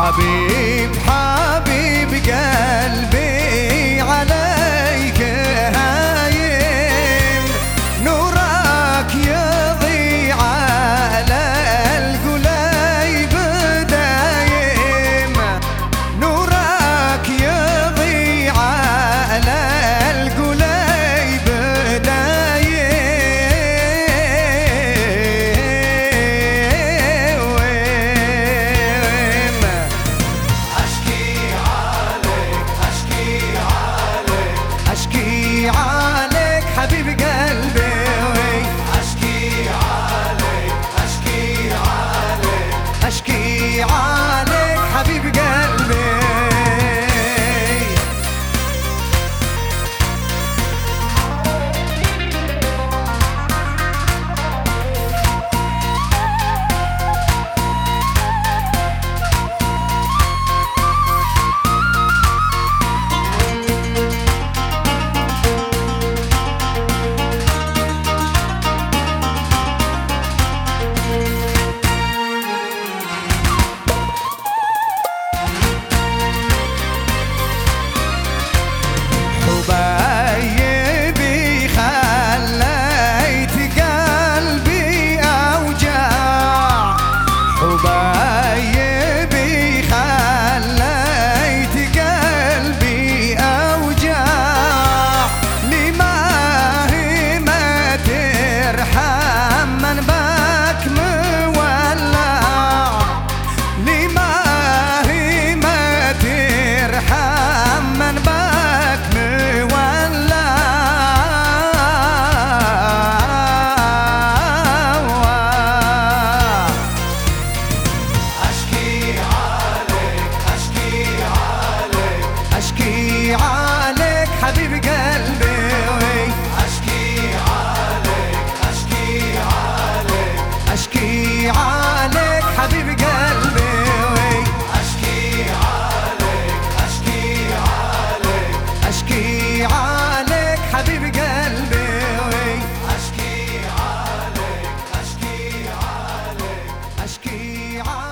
حبيب حبيب قلبي عليك هايم نورك يضيع على القليب دايم نورك يضيع على القليب دايم أشكي عليك أشكي عليك اشكي عليك حبيب قلبي أشكي عليك أشكي عليك اشكي عليك حبيب قلبي حبايبي خليت قلبي أوجاع حبايبي خليت قلبي أوجاع لما هي ما ترحم من باك مولع لما هي ما ترحم من باك مولع أشكي عليك أشكي عليك اشكي عليك حبيب قلبي أشكي عليك أشكي عليك اشكي عليك حبيب قلبي أشكي عليك أشكي عليك اشكي عليك حبيب قلبي أشكي عليك أشكي عليك اشكي عليك